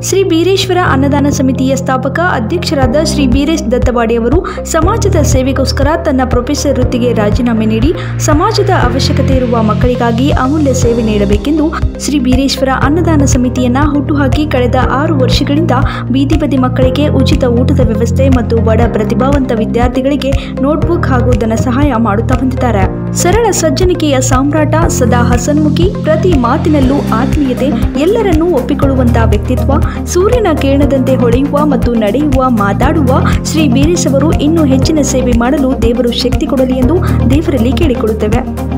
ಶ್ರೀ ಬೀರೇಶ್ವರ ಅನ್ನದಾನ ಸಮಿತಿಯ ಸ್ಥಾಪಕ ಅಧ್ಯಕ್ಷರಾದ ಶ್ರೀ ಬೀರೇಶ್ ದತ್ತವಾಡಿ ಅವರು ಸಮಾಜದ ಸೇವೆಗೋಸ್ಕರ ತನ್ನ ಪ್ರೊಫೆಸರ್ ವೃತ್ತಿಗೆ ರಾಜೀನಾಮೆ ನೀಡಿ ಸಮಾಜದ ಅವಶ್ಯಕತೆ ಇರುವ ಮಕ್ಕಳಿಗಾಗಿ ಅಮೂಲ್ಯ ಸೇವೆ ನೀಡಬೇಕೆಂದು ಶ್ರೀ ಬೀರೇಶ್ವರ ಅನ್ನದಾನ ಸಮಿತಿಯನ್ನ ಹುಟ್ಟುಹಾಕಿ ಕಳೆದ ಆರು ವರ್ಷಗಳಿಂದ ಬೀದಿ ಬದಿ ಮಕ್ಕಳಿಗೆ ಉಚಿತ ಊಟದ ವ್ಯವಸ್ಥೆ ಮತ್ತು ಬಡ ಪ್ರತಿಭಾವಂತ ವಿದ್ಯಾರ್ಥಿಗಳಿಗೆ ನೋಟ್ಬುಕ್ ಹಾಗೂ ಧನ ಸಹಾಯ ಮಾಡುತ್ತಾ ಬಂದಿದ್ದಾರೆ ಸರಳ ಸಜ್ಜನಿಕೆಯ ಸಾಮ್ರಾಟ ಸದಾ ಹಸನ್ಮುಖಿ ಪ್ರತಿ ಮಾತಿನಲ್ಲೂ ಆತ್ಮೀಯತೆ ಎಲ್ಲರನ್ನೂ ಒಪ್ಪಿಕೊಳ್ಳುವಂತಹ ವ್ಯಕ್ತಿತ್ವ ಸೂರ್ಯನ ಕಿರಣದಂತೆ ಹೊಳೆಯುವ ಮತ್ತು ನಡೆಯುವ ಮಾತಾಡುವ ಶ್ರೀ ಬೀರೇಶ್ ಅವರು ಇನ್ನೂ ಹೆಚ್ಚಿನ ಸೇವೆ ಮಾಡಲು ದೇವರು ಶಕ್ತಿ ಕೊಡಲಿ ಎಂದು ದೇವರಲ್ಲಿ ಕೇಳಿಕೊಳ್ಳುತ್ತೇವೆ